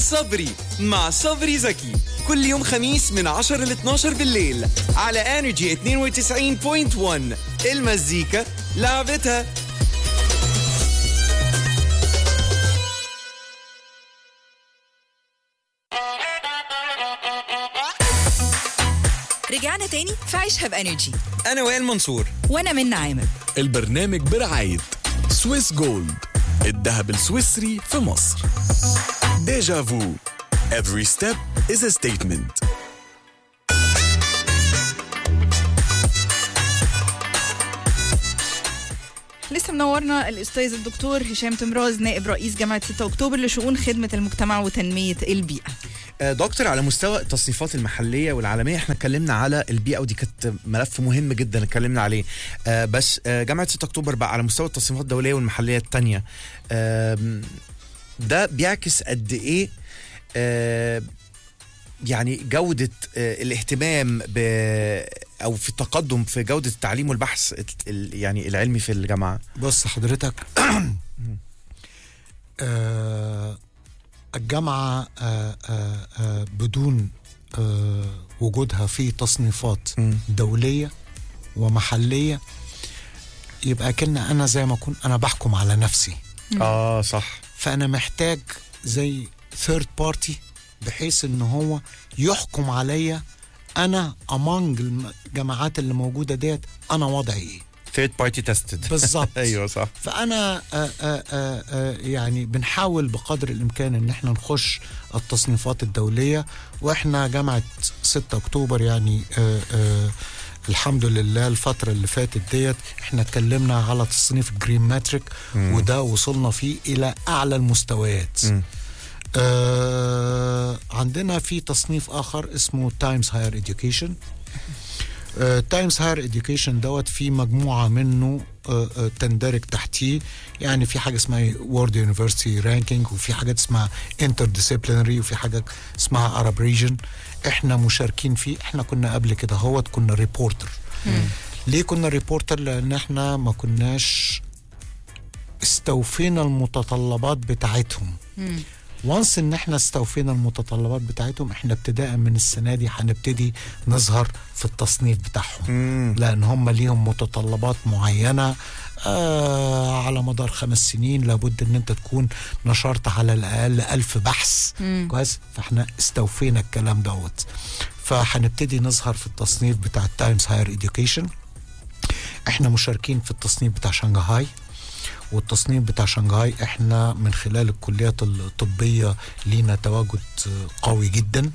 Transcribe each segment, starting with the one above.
صبري مع صبري زكي كل يوم خميس من 10 ل 12 بالليل على انرجي 92.1 المزيكا لعبتها رجعنا تاني في عيشها بانرجي انا وائل منصور وانا من عامر البرنامج برعاية سويس جولد الذهب السويسري في مصر ديجا فو Every step is a statement لسه منورنا الاستاذ الدكتور هشام تمراز نائب رئيس جامعه 6 اكتوبر لشؤون خدمه المجتمع وتنميه البيئه آه، دكتور على مستوى التصنيفات المحليه والعالميه احنا اتكلمنا على البيئه ودي كانت ملف مهم جدا اتكلمنا عليه آه، بس آه، جامعه 6 اكتوبر بقى على مستوى التصنيفات الدوليه والمحليه الثانيه ده بيعكس قد ايه آه، يعني جودة آه، الاهتمام ب أو في التقدم في جودة التعليم والبحث ال- يعني العلمي في الجامعة بص حضرتك آه الجامعة آه آه آه بدون آه وجودها في تصنيفات مم. دولية ومحلية يبقى كنا أنا زي ما أكون أنا بحكم على نفسي اه صح فأنا محتاج زي ثيرد بارتي بحيث إن هو يحكم عليا أنا among الجامعات اللي موجودة ديت أنا وضعي إيه third party tested بالظبط ايوه صح فانا آآ آآ آآ يعني بنحاول بقدر الامكان ان احنا نخش التصنيفات الدوليه واحنا جامعه 6 اكتوبر يعني آآ آآ الحمد لله الفترة اللي فاتت ديت احنا اتكلمنا على تصنيف جرين ماتريك وده وصلنا فيه الى اعلى المستويات مم. آه عندنا في تصنيف اخر اسمه تايمز هاير education تايمز هاير education دوت في مجموعه منه آه، آه، تندرج تحتيه يعني في حاجه اسمها وورد يونيفرسيتي رانكينج وفي حاجات اسمها انتر ديسيبلينري وفي حاجه اسمها ارب ريجن احنا مشاركين فيه احنا كنا قبل كده هوت كنا ريبورتر ليه كنا ريبورتر لان احنا ما كناش استوفينا المتطلبات بتاعتهم وانس ان احنا استوفينا المتطلبات بتاعتهم احنا ابتداء من السنه دي هنبتدي نظهر في التصنيف بتاعهم مم. لان هم ليهم متطلبات معينه آه على مدار خمس سنين لابد ان انت تكون نشرت على الاقل ألف بحث كويس فاحنا استوفينا الكلام دوت فهنبتدي نظهر في التصنيف بتاع التايمز هاير education احنا مشاركين في التصنيف بتاع شنغهاي والتصنيف بتاع شنغهاي احنا من خلال الكليات الطبية لينا تواجد قوي جدا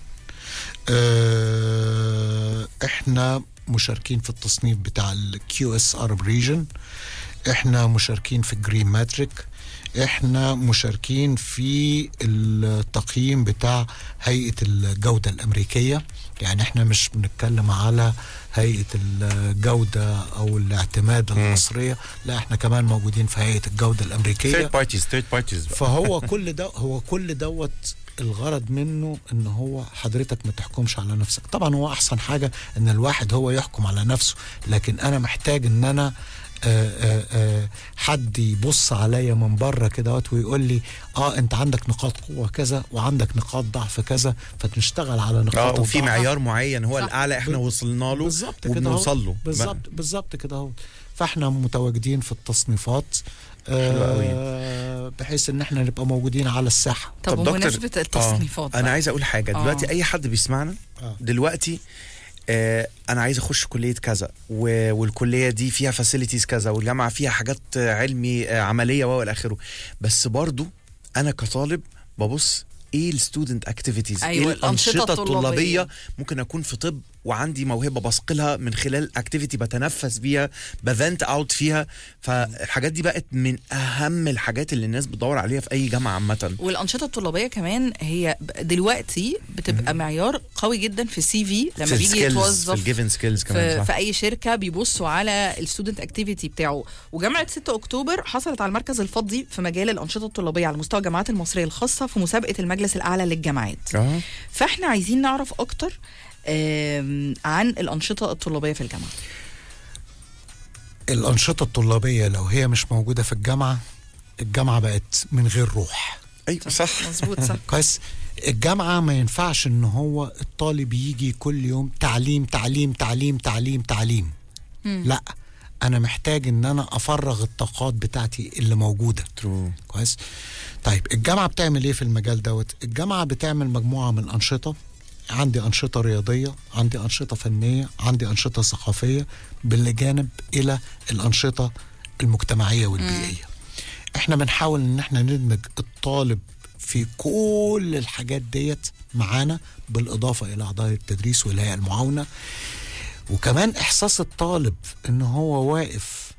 اه، احنا مشاركين في التصنيف بتاع الكيو اس ارب ريجن احنا مشاركين في الجرين ماتريك احنا مشاركين في التقييم بتاع هيئة الجودة الأمريكية يعني احنا مش بنتكلم على هيئة الجودة أو الاعتماد المصرية لا احنا كمان موجودين في هيئة الجودة الأمريكية third parties third parties بقى. فهو كل ده هو كل دوت الغرض منه ان هو حضرتك ما تحكمش على نفسك طبعا هو احسن حاجه ان الواحد هو يحكم على نفسه لكن انا محتاج ان انا آآ آآ حد يبص عليا من بره كده وقت ويقول لي اه انت عندك نقاط قوه كذا وعندك نقاط ضعف كذا فنشتغل على نقاط اه وفي الضعف. معيار معين هو صح. الاعلى احنا ب- وصلنا له بالظبط كده وبنوصل اهو. له بالظبط بالظبط كده اهو فاحنا متواجدين في التصنيفات حلو قوي. آه بحيث ان احنا نبقى موجودين على الساحه طب, دكتور، بمناسبه التصنيفات انا بقى. عايز اقول حاجه آه. دلوقتي اي حد بيسمعنا آه. دلوقتي آه انا عايز اخش كليه كذا و- والكليه دي فيها فاسيلتيز كذا والجامعه فيها حاجات آه، علمي آه، عمليه و الى اخره بس برضو انا كطالب ببص ايه الستودنت اكتيفيتيز أيوة، ايه الأنشطة الانشطه الطلابية. الطلابيه ممكن اكون في طب وعندي موهبه بثقلها من خلال اكتيفيتي بتنفس بيها بفنت اوت فيها فالحاجات دي بقت من اهم الحاجات اللي الناس بتدور عليها في اي جامعه عامه والانشطه الطلابيه كمان هي ب- دلوقتي بتبقى معيار قوي جدا في السي في لما في بيجي السكيلز في يتوظف الجيفن سكيلز كمان في, صح في اي شركه بيبصوا على الستودنت اكتيفيتي بتاعه وجامعه 6 اكتوبر حصلت على المركز الفضي في مجال الانشطه الطلابيه على مستوى الجامعات المصريه الخاصه في مسابقه المجلس الاعلى للجامعات اه فاحنا عايزين نعرف اكتر آم، عن الانشطه الطلابيه في الجامعه الأنشطة الطلابية لو هي مش موجودة في الجامعة الجامعة بقت من غير روح ايوه صح مظبوط صح كويس الجامعه ما ينفعش ان هو الطالب يجي كل يوم تعليم تعليم تعليم تعليم تعليم لا انا محتاج ان انا افرغ الطاقات بتاعتي اللي موجوده ترو كويس طيب الجامعه بتعمل ايه في المجال دوت الجامعه بتعمل مجموعه من الانشطه عندي انشطه رياضيه عندي انشطه فنيه عندي انشطه ثقافيه بالجانب الى الانشطه المجتمعيه والبيئيه احنا بنحاول ان احنا ندمج الطالب في كل الحاجات ديت معانا بالاضافه الى اعضاء التدريس والهيئه المعاونه وكمان احساس الطالب ان هو واقف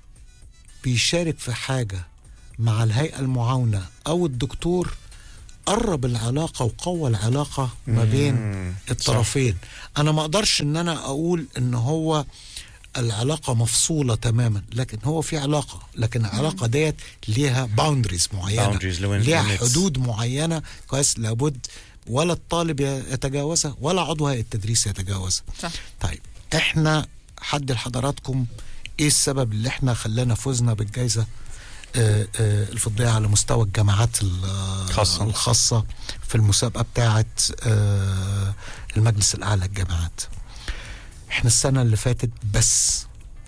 بيشارك في حاجه مع الهيئه المعاونه او الدكتور قرب العلاقه وقوى العلاقه ما بين الطرفين انا ما اقدرش ان انا اقول ان هو العلاقه مفصوله تماما لكن هو في علاقه لكن العلاقه ديت ليها باوندريز معينه Boundaries، لو- ليها limits. حدود معينه كويس لابد ولا الطالب يتجاوزها ولا عضو هيئه التدريس يتجاوزها صح. طيب احنا حد لحضراتكم ايه السبب اللي احنا خلانا فزنا بالجائزه آه، آه، الفضيه على مستوى الجامعات ال- خاصة. الخاصه في المسابقه بتاعه آه، المجلس الاعلى للجامعات احنا السنه اللي فاتت بس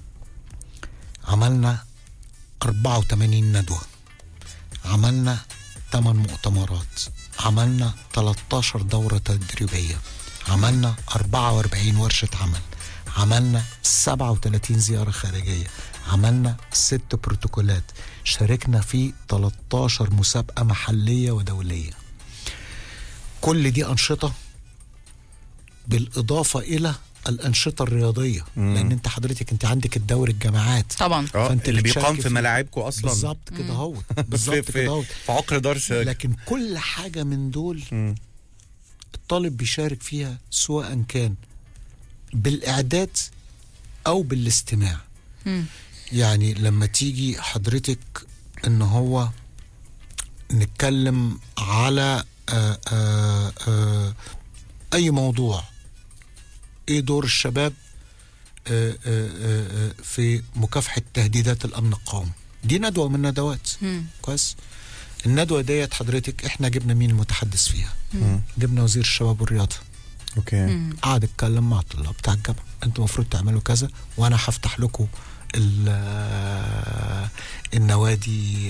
عملنا 84 ندوه عملنا 8 مؤتمرات عملنا 13 دورة تدريبية عملنا 44 ورشة عمل عملنا 37 زيارة خارجية عملنا ست بروتوكولات شاركنا في 13 مسابقة محلية ودولية كل دي أنشطة بالإضافة إلى الأنشطة الرياضية لأن أنت حضرتك أنت عندك الدوري الجامعات طبعا اه فأنت اللي بتشارك بيقام في فيه. ملاعبكم اصلا بالظبط كده اهو في, بالظبط كده في, اهو في عقر دار ساك لكن كل حاجة من دول مم. الطالب بيشارك فيها سواء كان بالإعداد أو بالاستماع مم. يعني لما تيجي حضرتك إن هو نتكلم على آآ آآ آآ أي موضوع إيه دور الشباب آآ آآ آآ في مكافحة تهديدات الأمن القومي دي ندوة من الندوات مم. كويس الندوة ديت حضرتك احنا جبنا مين المتحدث فيها مم. جبنا وزير الشباب والرياضة اوكي قعد اتكلم مع الطلاب بتاع الجامعة انتوا المفروض تعملوا كذا وانا هفتح لكم ال- النوادي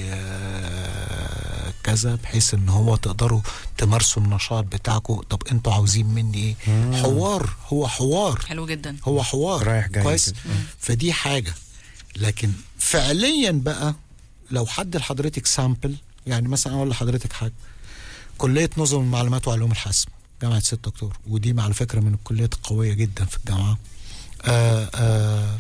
آه، كذا بحيث ان هو تقدروا تمارسوا النشاط بتاعكم طب انتوا عاوزين مني ايه حوار هو حوار حلو جدا هو حوار رايح جاي كويس كده. فدي حاجه لكن فعليا بقى لو حد لحضرتك سامبل يعني مثلا اقول لحضرتك حاجه كليه نظم المعلومات وعلوم الحاسب جامعه 6 اكتوبر ودي على فكره من الكليات القويه جدا في الجامعه آآ آآ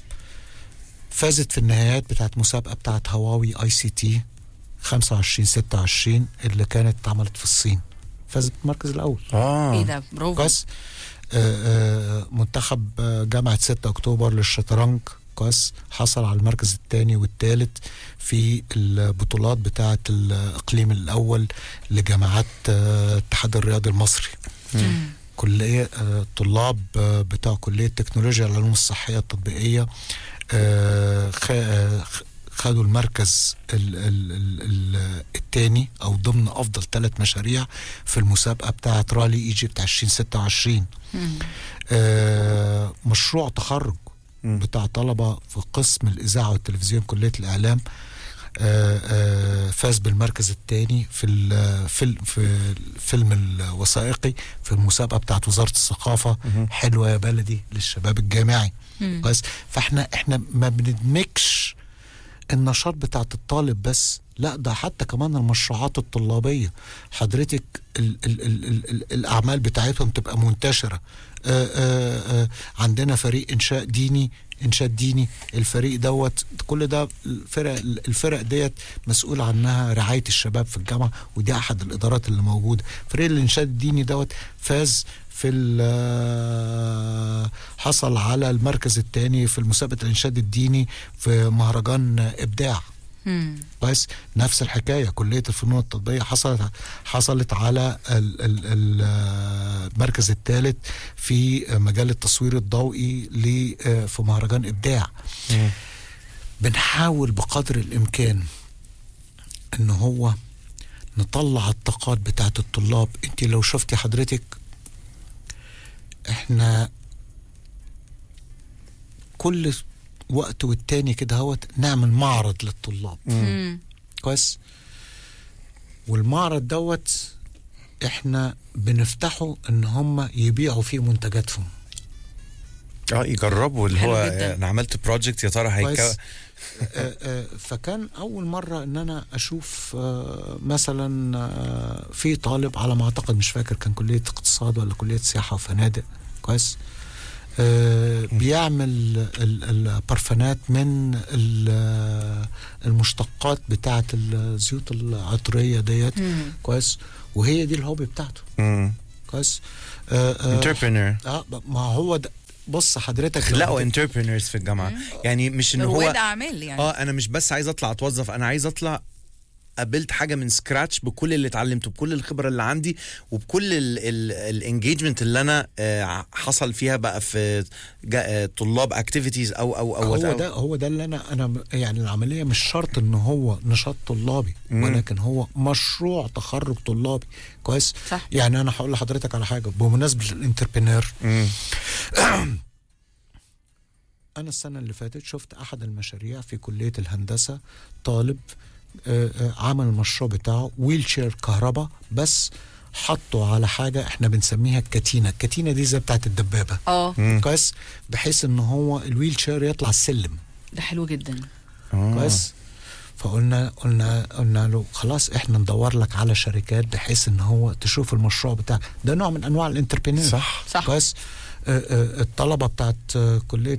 فازت في النهايات بتاعت مسابقه بتاعت هواوي اي سي تي 25 26 اللي كانت اتعملت في الصين فازت بالمركز الاول اه ايه ده برافو كويس آه، آه، منتخب آه، جامعة 6 أكتوبر للشطرنج كويس حصل على المركز الثاني والثالث في البطولات بتاعة الإقليم الأول لجامعات آه، الاتحاد الرياضي المصري كلية آه، طلاب آه، بتاع كلية تكنولوجيا العلوم الصحية التطبيقية آه، خ- آه، خ- خدوا المركز ال- ال- ال- ال- التاني او ضمن افضل ثلاث مشاريع في المسابقه بتاعه رالي ايجيبت 2026 مم. آه، مشروع تخرج مم. بتاع طلبه في قسم الاذاعه والتلفزيون كليه الاعلام آه، آه، فاز بالمركز الثاني في ال- في ال- في الفيلم الوثائقي في المسابقه بتاعت وزاره الثقافه حلوه يا بلدي للشباب الجامعي مم. بس فاحنا احنا ما بندمجش النشاط بتاعت الطالب بس لا ده حتى كمان المشروعات الطلابية حضرتك ال ال ال ال ال الأعمال بتاعتهم تبقى منتشرة آآ آآ عندنا فريق إنشاء ديني إنشاء ديني الفريق دوت كل ده الفرق الفرق ديت مسؤول عنها رعاية الشباب في الجامعة ودي أحد الإدارات اللي موجودة فريق الإنشاء الديني دوت فاز في ال- حصل على المركز الثاني في مسابقة الإنشاد الديني في مهرجان إبداع مم. بس نفس الحكايه كليه الفنون التطبيقيه حصلت حصلت على ال- ال- ال- المركز الثالث في مجال التصوير الضوئي ل- في مهرجان ابداع مم. بنحاول بقدر الامكان ان هو نطلع الطاقات بتاعت الطلاب انت لو شفتي حضرتك احنا كل وقت والتاني كده هوت نعمل معرض للطلاب مم. كويس والمعرض دوت احنا بنفتحه ان هم يبيعوا فيه منتجاتهم اه يجربوا اللي حلو هو جداً. انا عملت بروجكت يا ترى هيك كويس آه، آه، فكان اول مره ان انا اشوف آه، مثلا آه، في طالب على ما اعتقد مش فاكر كان كليه اقتصاد ولا كليه سياحه وفنادق كويس آه، بيعمل ال- البرفانات من ال- المشتقات بتاعه الزيوت العطريه ديت مم. كويس وهي دي الهوبي بتاعته مم. كويس آه، آه، انتربرينور اه ما هو ده بص حضرتك خلقوا انتربرينورز في الجامعه يعني مش ان هو رواد اعمال يعني اه انا مش بس عايز اطلع اتوظف انا عايز اطلع قابلت حاجه من سكراتش بكل اللي اتعلمته بكل الخبره اللي عندي وبكل الانجيجمنت اللي انا آه، حصل فيها بقى في جا- آه، طلاب اكتيفيتيز او او او هو whatever. ده هو ده اللي انا انا م- يعني العمليه مش شرط ان هو نشاط طلابي مم. ولكن هو مشروع تخرج طلابي كويس صح. يعني انا هقول لحضرتك على حاجه بمناسبه الانتربرينور مم. انا السنه اللي فاتت شفت احد المشاريع في كليه الهندسه طالب آه، آه، عمل المشروع بتاعه ويل شير كهرباء بس حطوا على حاجه احنا بنسميها الكتينه الكتينه دي زي بتاعت الدبابه اه مم. كويس بحيث ان هو الويل شير يطلع السلم ده حلو جدا آه. كويس فقلنا قلنا قلنا له خلاص احنا ندور لك على شركات بحيث ان هو تشوف المشروع بتاعك ده نوع من انواع الانتربرينور صح. صح. كويس آه، آه، الطلبه بتاعت آه، كليه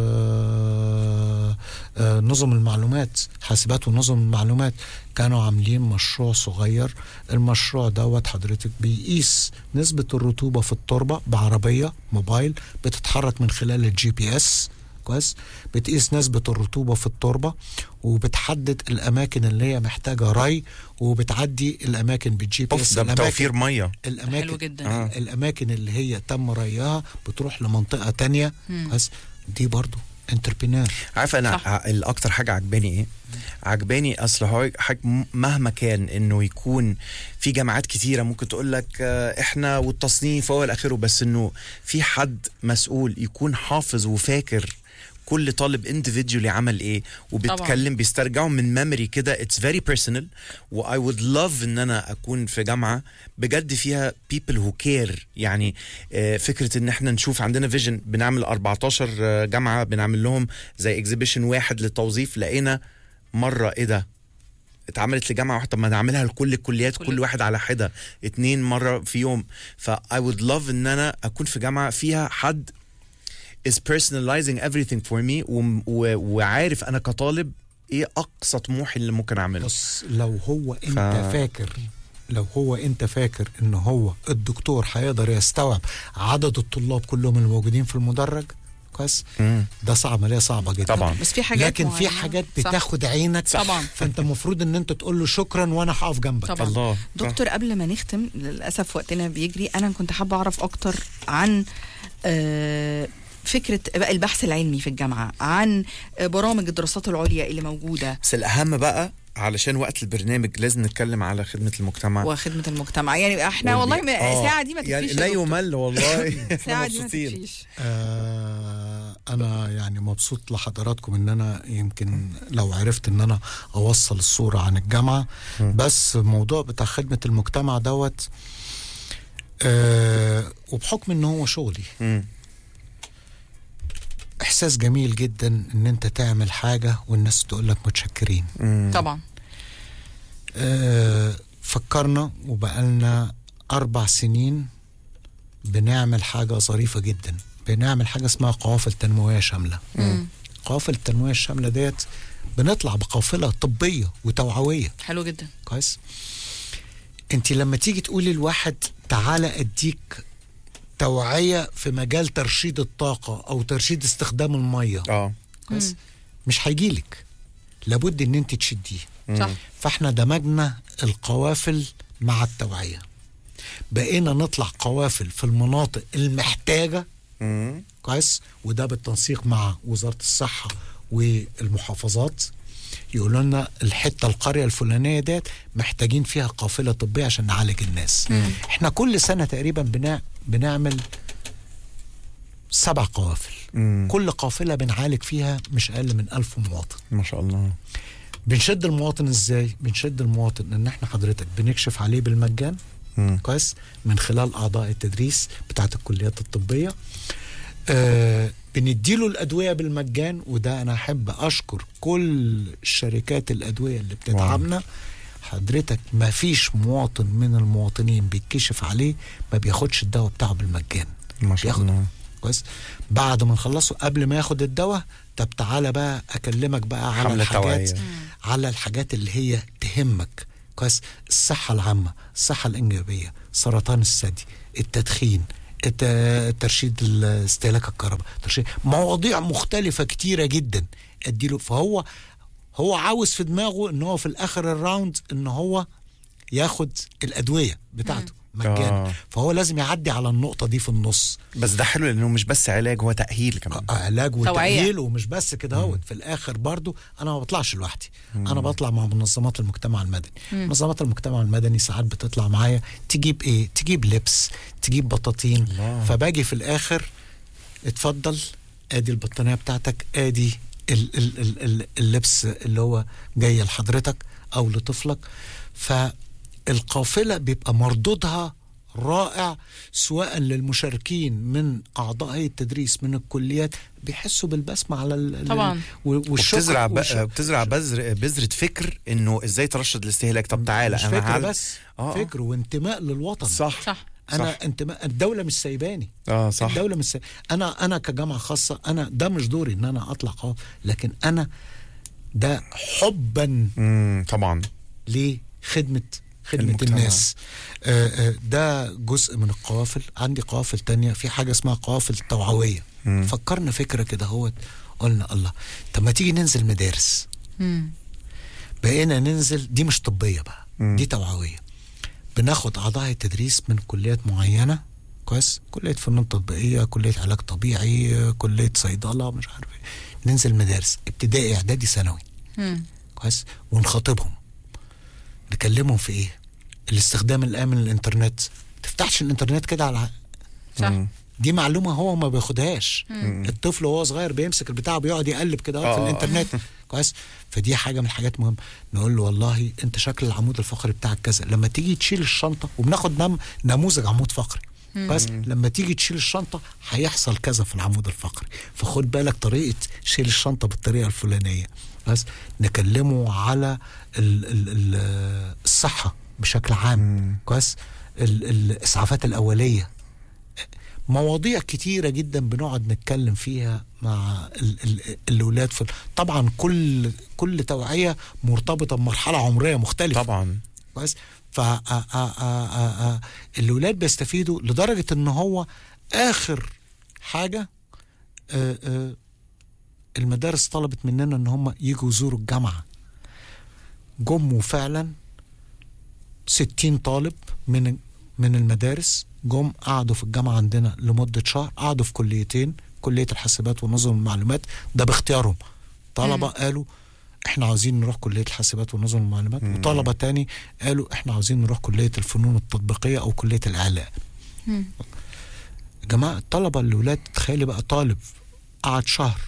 آه، آه، نظم المعلومات حاسبات ونظم المعلومات كانوا عاملين مشروع صغير المشروع دوت حضرتك بيقيس نسبة الرطوبة في التربة بعربية موبايل بتتحرك من خلال الجي بي اس كويس بتقيس نسبة الرطوبة في التربة وبتحدد الأماكن اللي هي محتاجة ري وبتعدي الأماكن بالجي بي اوف اس ده الأماكن- بتوفير ميه الأماكن حلو جدا. آه. الأماكن اللي هي تم ريها بتروح لمنطقة تانية مم. بس دي برضو انتربرينور عارف انا صح. ع- الاكتر حاجه عجباني ايه عجباني اصل هو حاج م- مهما كان انه يكون في جامعات كتيره ممكن تقول لك آه، احنا والتصنيف هو الاخره بس انه في حد مسؤول يكون حافظ وفاكر كل طالب individually عمل ايه وبيتكلم بيسترجعوا من ميموري كده اتس فيري بيرسونال و I would love ان انا اكون في جامعه بجد فيها people who care يعني آه، فكره ان احنا نشوف عندنا فيجن بنعمل 14 آه، جامعه بنعمل لهم زي اكزيبيشن واحد للتوظيف لقينا مره ايه ده اتعملت لجامعه واحده طب ما نعملها لكل الكليات كل- كل واحد على حده اتنين مره في يوم ف I would love ان انا اكون في جامعه فيها حد is personalizing everything for me و, و, وعارف انا كطالب ايه اقصى طموحي اللي ممكن اعمله بص لو هو انت ف- فاكر لو هو انت فاكر ان هو الدكتور هيقدر يستوعب عدد الطلاب كلهم الموجودين في المدرج كويس مم. ده صعب عمليه صعبه جدا طبعا بس في حاجات لكن في معينة. حاجات صح. بتاخد عينك طبعا. فانت المفروض ان انت تقول له شكرا وانا هقف جنبك طبعا الله دكتور قبل ما نختم للاسف وقتنا بيجري انا كنت حابه اعرف اكتر عن آه، فكره بقى البحث العلمي في الجامعه عن آه، برامج الدراسات العليا اللي موجوده بس الاهم بقى علشان وقت البرنامج لازم نتكلم على خدمه المجتمع وخدمه المجتمع يعني احنا واللي- والله ما آه، ساعه دي ما تكفيش يعني يا لا دكتور. يمل والله ساعه دي ما مبسوطين. تكفيش آه انا يعني مبسوط لحضراتكم ان انا يمكن لو عرفت ان انا اوصل الصوره عن الجامعه بس الموضوع بتاع خدمه المجتمع دوت آه وبحكم ان هو شغلي مم. احساس جميل جدا ان انت تعمل حاجه والناس تقول لك متشكرين مم. طبعا آه فكرنا وبقالنا اربع سنين بنعمل حاجه ظريفه جدا بنعمل حاجه اسمها قوافل تنمويه شامله مم. قوافل التنميه الشامله ديت بنطلع بقافله طبيه وتوعويه حلو جدا كويس انت لما تيجي تقولي لواحد تعالى اديك توعيه في مجال ترشيد الطاقه او ترشيد استخدام الميه اه كويس مش هيجيلك لابد ان انت تشديه صح فاحنا دمجنا القوافل مع التوعيه بقينا نطلع قوافل في المناطق المحتاجه مم. كويس وده بالتنسيق مع وزاره الصحه والمحافظات يقولوا لنا الحته القريه الفلانيه ديت محتاجين فيها قافله طبيه عشان نعالج الناس احنا كل سنه تقريبا بنا بنعمل سبع قوافل مم. كل قافله بنعالج فيها مش اقل من ألف مواطن ما شاء الله بنشد المواطن ازاي بنشد المواطن ان احنا حضرتك بنكشف عليه بالمجان مم. كويس من خلال اعضاء التدريس بتاعت الكليات الطبيه آه بنديله الادويه بالمجان وده انا احب اشكر كل شركات الادويه اللي بتدعمنا حضرتك ما فيش مواطن من المواطنين بيتكشف عليه ما بياخدش الدواء بتاعه بالمجان ما شاء بياخد الله كويس بعد ما نخلصه قبل ما ياخد الدواء طب تعالى بقى اكلمك بقى على حملة الحاجات توعية. على الحاجات اللي هي تهمك كويس الصحة العامة الصحة الإنجابية سرطان الثدي التدخين الت- ترشيد ال- استهلاك الكهرباء ترشيد مواضيع مختلفة كتيرة جدا اديله فهو هو عاوز في دماغه ان هو في الاخر الراوند ان هو ياخد الادويه بتاعته مجانا آه. فهو لازم يعدي على النقطه دي في النص بس ده حلو لانه مش بس علاج هو تاهيل كمان علاج توعية. وتأهيل ومش بس كده هو في الاخر برضو انا ما بطلعش لوحدي انا بطلع مع منظمات المجتمع المدني منظمات المجتمع المدني ساعات بتطلع معايا تجيب ايه تجيب لبس تجيب بطاطين الله. فباجي في الاخر اتفضل ادي البطانيه بتاعتك ادي ال ال ال ال اللبس اللي هو جاي لحضرتك او لطفلك فالقافله بيبقى مردودها رائع سواء للمشاركين من اعضاء هيئه التدريس من الكليات بيحسوا بالبسمه على ال- ال- طبعاً. و- والشكر وبتزرع ب... والش- بتزرع بذر بذره فكر انه ازاي ترشد الاستهلاك طب تعالى مش انا فكر هعل- بس آه، آه. فكر وانتماء للوطن صح صح انا صح. انتماء الدوله مش سايباني اه صح الدوله مش سايباني. انا انا كجامعه خاصه انا ده مش دوري ان انا اطلع قوي لكن انا ده حبا امم طبعا لخدمه خدمة المجتمع. الناس آه، آه، ده جزء من القوافل عندي قوافل تانية في حاجة اسمها قوافل توعوية مم. فكرنا فكرة كده هو قلنا الله طب ما تيجي ننزل مدارس مم. بقينا ننزل دي مش طبية بقى مم. دي توعوية بناخد أعضاء التدريس من كليات معينة كويس كلية فنون تطبيقية كلية علاج طبيعي كلية صيدلة مش عارف ايه ننزل مدارس ابتدائي اعدادي ثانوي مم. كويس ونخاطبهم نكلمهم في ايه الاستخدام الامن للانترنت ما تفتحش الانترنت كده على صح مم. دي معلومه هو ما بياخدهاش الطفل وهو صغير بيمسك البتاع بيقعد يقلب كده آه. في الانترنت كويس فدي حاجه من الحاجات مهمه نقول له والله انت شكل العمود الفقري بتاعك كذا لما تيجي تشيل الشنطه وبناخد نم نموذج عمود فقري بس لما تيجي تشيل الشنطه هيحصل كذا في العمود الفقري فخد بالك طريقه شيل الشنطه بالطريقه الفلانيه بس نكلمه على ال ال ال الصحه بشكل عام كويس ال- الاسعافات الاوليه مواضيع كتيرة جدا بنقعد نتكلم فيها مع ال ال الأولاد في طبعا كل كل توعية مرتبطة بمرحلة عمرية مختلفة طبعا كويس ف آ- آ- آ- آ- آ- الأولاد بيستفيدوا لدرجة إن هو آخر حاجة آ- آ، المدارس طلبت مننا إن هم يجوا يزوروا الجامعة جم وفعلا 60 طالب من من المدارس جم قعدوا في الجامعه عندنا لمده شهر قعدوا في كليتين كليه الحاسبات ونظم المعلومات ده باختيارهم طلبه قالوا احنا عاوزين نروح كليه الحاسبات ونظم المعلومات وطلبه تاني قالوا احنا عاوزين نروح كليه الفنون التطبيقيه او كليه الاعلام مم. يا جماعه الطلبه الاولاد تخيلي بقى طالب قعد شهر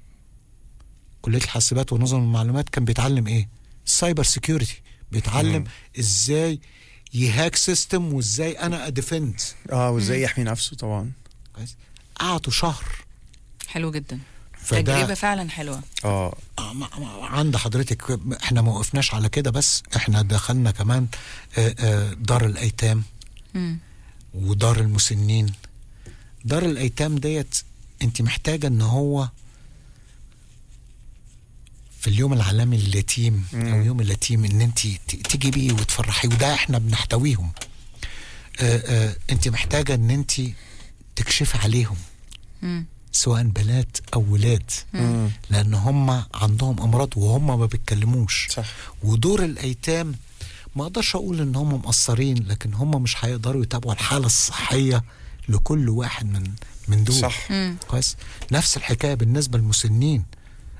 كليه الحاسبات ونظم المعلومات كان بيتعلم ايه السايبر سيكيورتي بيتعلم ازاي يهاك سيستم وازاي انا اديفند اه وازاي يحمي نفسه طبعا كويس قعدوا شهر حلو جدا فده- تجربة فعلا حلوة اه آه، ما- ما- عند حضرتك احنا ما وقفناش على كده بس احنا دخلنا كمان آه، آه، دار الايتام مم. ودار المسنين دار الايتام ديت انت محتاجه ان هو في اليوم العالمي لليتيم او يوم اليتيم ان انت ت- تجيبيه وتفرحيه وده احنا بنحتويهم آه، آه، انت محتاجه ان انت تكشفي عليهم مم. سواء بنات او ولاد مم. لان هم عندهم امراض وهم ما بيتكلموش صح ودور الايتام ما اقدرش اقول ان هم مقصرين لكن هم مش هيقدروا يتابعوا الحاله الصحيه لكل واحد من من دول صح مم. كويس نفس الحكايه بالنسبه للمسنين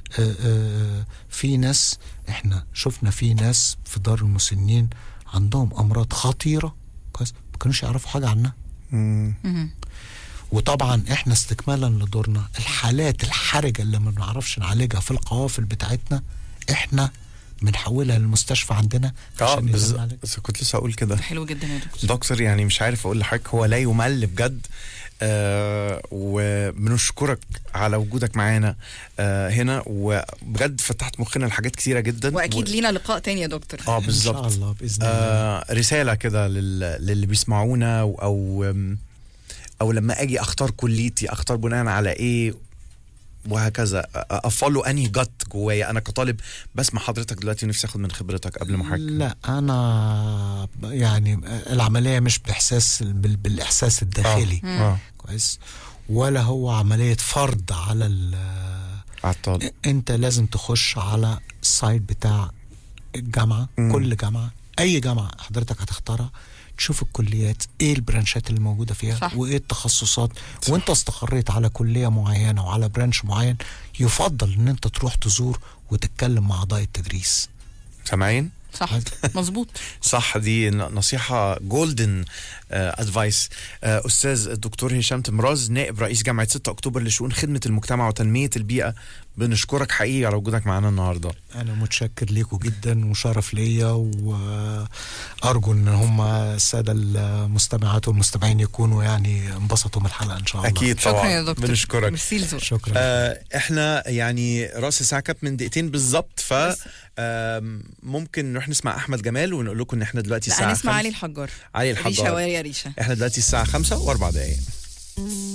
آه، آه، في ناس احنا شفنا في ناس في دار المسنين عندهم امراض خطيره كويس ما كانوش يعرفوا حاجه عنها مهم. وطبعا احنا استكمالا لدورنا الحالات الحرجه اللي ما بنعرفش نعالجها في القوافل بتاعتنا احنا بنحولها للمستشفى عندنا اه عشان بز... يتم نعالج. بس كنت لسه اقول كده حلو جدا يا دكتور دكتور يعني مش عارف اقول لحضرتك هو لا يمل بجد آه وبنشكرك على وجودك معانا آه هنا وبجد فتحت مخنا لحاجات كتيره جدا واكيد و... لينا لقاء تاني يا دكتور اه ان شاء بالظبط الله باذن الله آه رساله كده لل... للي بيسمعونا او او, أو لما اجي اختار كليتي اختار بناء على ايه وهكذا افولو انهي جت جوايا انا كطالب بسمع حضرتك دلوقتي ونفسي اخد من خبرتك قبل ما حضرتك لا انا يعني العمليه مش باحساس بال- بالاحساس الداخلي اه كويس ولا هو عمليه فرض على ال- على الطالب انت لازم تخش على السايت بتاع الجامعه مم. كل جامعه اي جامعه حضرتك هتختارها تشوف الكليات ايه البرانشات اللي موجوده فيها صح. وايه التخصصات وانت استقريت على كليه معينه وعلى برانش معين يفضل ان انت تروح تزور وتتكلم مع اعضاء التدريس سامعين صح مظبوط صح دي ن- نصيحة جولدن ادفايس أستاذ الدكتور هشام تمراز نائب رئيس جامعة 6 أكتوبر لشؤون خدمة المجتمع وتنمية البيئة بنشكرك حقيقي على وجودك معانا النهاردة انا متشكر ليكم جدا وشرف ليا وارجو ان هم الساده المستمعات والمستمعين يكونوا يعني انبسطوا من الحلقه ان شاء الله أكيد شكرا طبعا يا دكتور بنشكرك ميرسي لذوقك شكرا آه احنا يعني راس الساعة كانت من دقيقتين بالظبط ف بس. آم، ممكن نروح نسمع أحمد جمال ونقول لكم إن احنا دلوقتي لا الساعة هنسمع خمس- علي الحجار علي ريشه الحجار ويا ريشه احنا دلوقتي الساعة خمسة وأربع دقايق